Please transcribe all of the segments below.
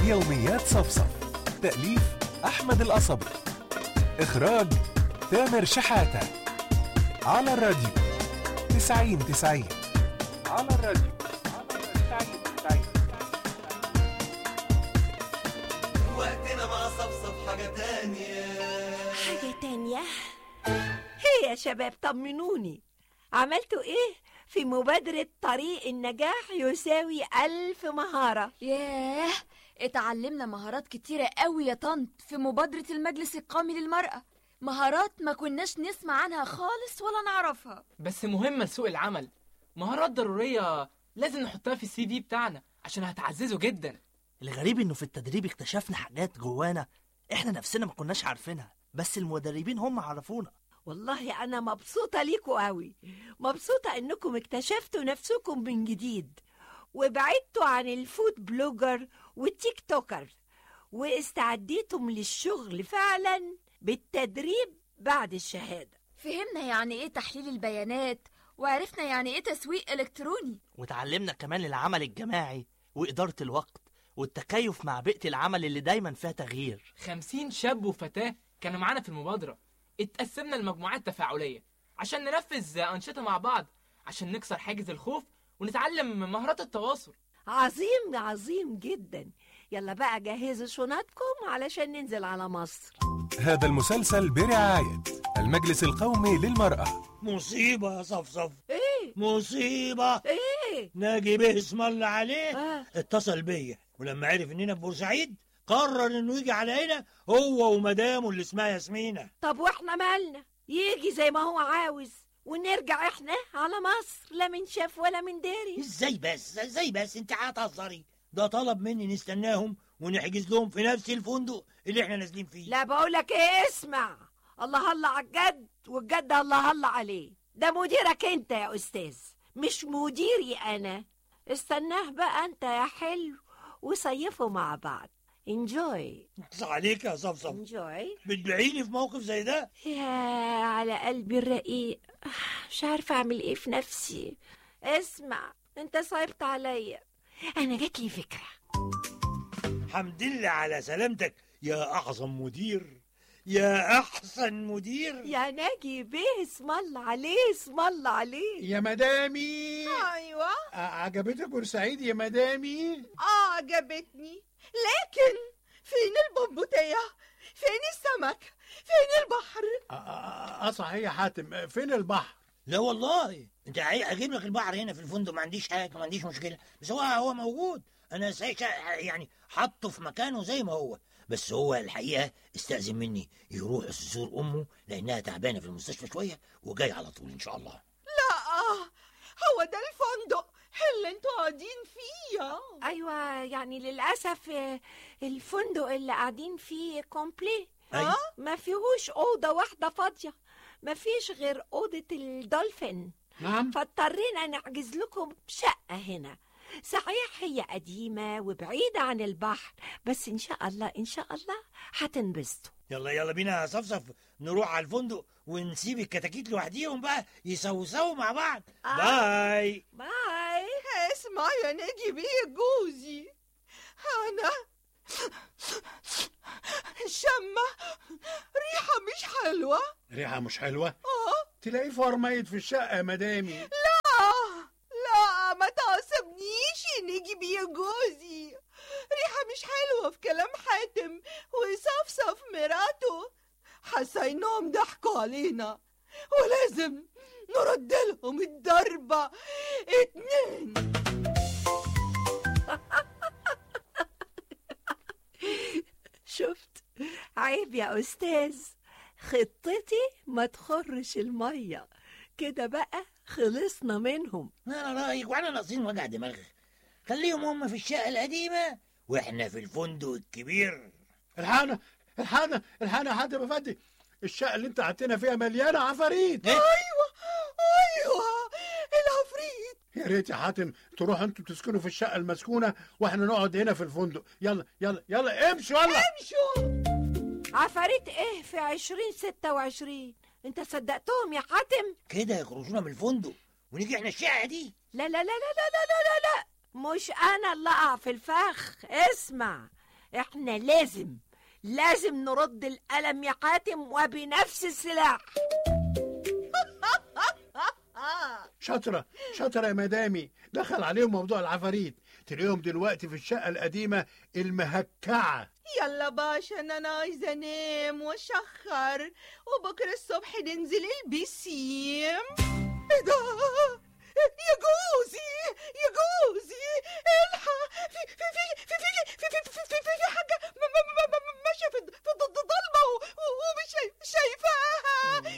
يوميات صفصف تأليف أحمد القصبي إخراج تامر شحاتة على الراديو تسعين تسعين على الراديو تسعين تسعين وقتنا مع صفصف حاجة تانية حاجة تانية هي يا شباب طمنوني عملتوا ايه في مبادرة طريق النجاح يساوي ألف مهارة ياه اتعلمنا مهارات كتيرة قوي يا طنط في مبادرة المجلس القومي للمرأة مهارات ما كناش نسمع عنها خالص ولا نعرفها بس مهمة لسوق العمل مهارات ضرورية لازم نحطها في السي في بتاعنا عشان هتعززه جدا الغريب انه في التدريب اكتشفنا حاجات جوانا احنا نفسنا ما كناش عارفينها بس المدربين هم عرفونا والله أنا مبسوطة ليكوا قوي مبسوطة إنكم اكتشفتوا نفسكم من جديد وبعدتوا عن الفود بلوجر والتيك توكر واستعديتم للشغل فعلا بالتدريب بعد الشهادة فهمنا يعني ايه تحليل البيانات وعرفنا يعني ايه تسويق الكتروني وتعلمنا كمان العمل الجماعي وإدارة الوقت والتكيف مع بيئة العمل اللي دايما فيها تغيير خمسين شاب وفتاة كانوا معانا في المبادرة اتقسمنا لمجموعات تفاعلية عشان ننفذ أنشطة مع بعض عشان نكسر حاجز الخوف ونتعلم مهارات التواصل عظيم عظيم جدا يلا بقى جهزوا شنطكم علشان ننزل على مصر هذا المسلسل برعاية المجلس القومي للمرأة مصيبة يا صفصف ايه مصيبة ايه ناجي به اسم الله عليه آه. اتصل بيا ولما عرف اننا في بورسعيد قرر انه يجي على هنا هو ومدامه اللي اسمها ياسمينة طب واحنا مالنا يجي زي ما هو عاوز ونرجع احنا على مصر لا من شاف ولا من داري ازاي بس ازاي بس انت هتهزري ده طلب مني نستناهم ونحجز لهم في نفس الفندق اللي احنا نازلين فيه لا بقولك ايه اسمع الله الله على الجد والجد الله الله عليه ده مديرك انت يا استاذ مش مديري انا استناه بقى انت يا حلو وصيفوا مع بعض انجوي اقصى عليك يا صفصف انجوي بتبيعيني في موقف زي ده يا على قلبي الرقيق مش عارفه اعمل ايه في نفسي اسمع انت صعبت عليا انا جات لي فكره حمد لله على سلامتك يا اعظم مدير يا احسن مدير يا ناجي بيه اسم الله عليه اسم الله عليه يا مدامي ايوه ع- عجبتك بورسعيد يا مدامي اه عجبتني لكن فين البمبوتية فين السمك فين البحر اه آه، آه، صحيح يا حاتم فين البحر لا والله انت عاي- اجيب لك البحر هنا في الفندق ما عنديش حاجه ما عنديش مشكله بس هو هو موجود انا سا- شا- يعني حاطه في مكانه زي ما هو بس هو الحقيقه استاذن مني يروح يزور امه لانها تعبانه في المستشفى شويه وجاي على طول ان شاء الله لا هو ده الفندق اللي انتوا قاعدين فيه ايوه يعني للاسف آه، الفندق اللي قاعدين فيه كومبلي أيوة. ما فيهوش اوضه واحده فاضيه ما فيش غير اوضه الدولفين نعم فاضطرينا نحجز لكم شقه هنا صحيح هي قديمه وبعيده عن البحر بس ان شاء الله ان شاء الله هتنبسطوا يلا يلا بينا يا صفصف نروح على الفندق ونسيب الكتاكيت لوحديهم بقى يسوسوا مع بعض آه. باي باي اسمع يا ناجي بيه جوزي انا شمة ريحة مش حلوة ريحة مش حلوة اه تلاقيه فار ميت في الشقة يا مدامي لا لا ما تعصبنيش يا ناجي بيه جوزي ريحة مش حلوة في كلام حاتم وصفصف مراته حاسة انهم ضحكوا علينا ولازم نرد لهم الضربة اتنين شفت عيب يا استاذ خطتي ما تخرش الميه كده بقى خلصنا منهم انا رايك واحنا ناقصين وجع دماغ خليهم هم في الشقه القديمه واحنا في الفندق الكبير الحقنا الحقنا الحقنا يا حاتم افندي الشقة اللي انت قعدتنا فيها مليانة عفاريت إيه؟ ايوه ايوه العفريت يا ريت يا حاتم تروحوا انتوا تسكنوا في الشقة المسكونة واحنا نقعد هنا في الفندق يلا يلا يلا امشوا يلا امشوا عفاريت ايه في عشرين ستة وعشرين انت صدقتهم يا حاتم كده يخرجونا من الفندق ونيجي احنا الشقه دي لا لا لا لا لا لا لا لا لا مش انا اللي اقع في الفخ اسمع احنا لازم لازم نرد القلم يا حاتم وبنفس السلاح شاطرة شاطرة يا مدامي دخل عليهم موضوع العفاريت تلاقيهم دلوقتي في الشقة القديمة المهكعة يلا باشا انا عايزه انام واشخر وبكره الصبح ننزل البسيم ايه ده يا جوزي يا جوزي الحق في في في في في في في في في في في حاجه م- م- م- م- م- ماشيه في الض- في الض- الضلمه و- و- ومش شايف- شايفاها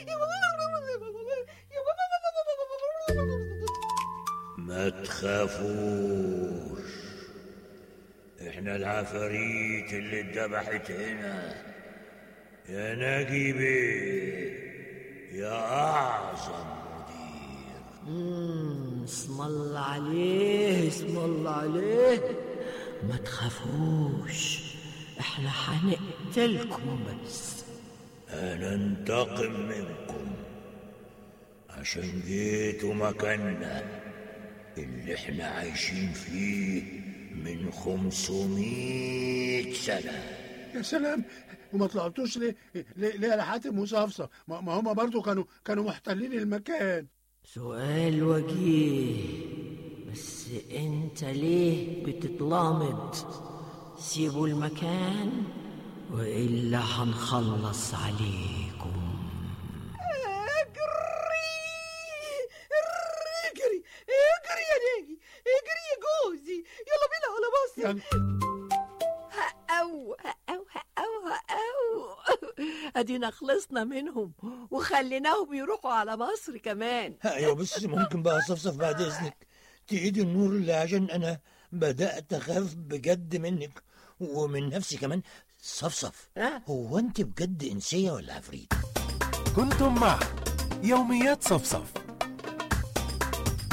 ما تخافوش احنا العفاريت اللي اتذبحت هنا يا ناجي بيه يا اعظم مدير مم، اسم الله عليه اسم الله عليه ما تخافوش احنا هنقتلكم بس هننتقم منكم عشان جيتوا مكاننا اللي احنا عايشين فيه من خمسمائة سنة يا سلام وما طلعتوش ليه ليه, ليه يا حاتم وصفصف ما ما هما برضو كانوا كانوا محتلين المكان سؤال وجيه بس انت ليه بتتلامض سيبوا المكان والا هنخلص عليكم اجري اجري يا ناجي اجري يا جوزي يلا بينا على مصر يلا أو أو أو أو أدينا خلصنا منهم وخليناهم يروحوا على مصر كمان ايوه بس ممكن بقى صفصف بعد اذنك تقيدي النور اللي عشان انا بدأت اخاف بجد منك ومن نفسي كمان صفصف ها؟ هو انت بجد انسية ولا عفريت كنتم مع يوميات صفصف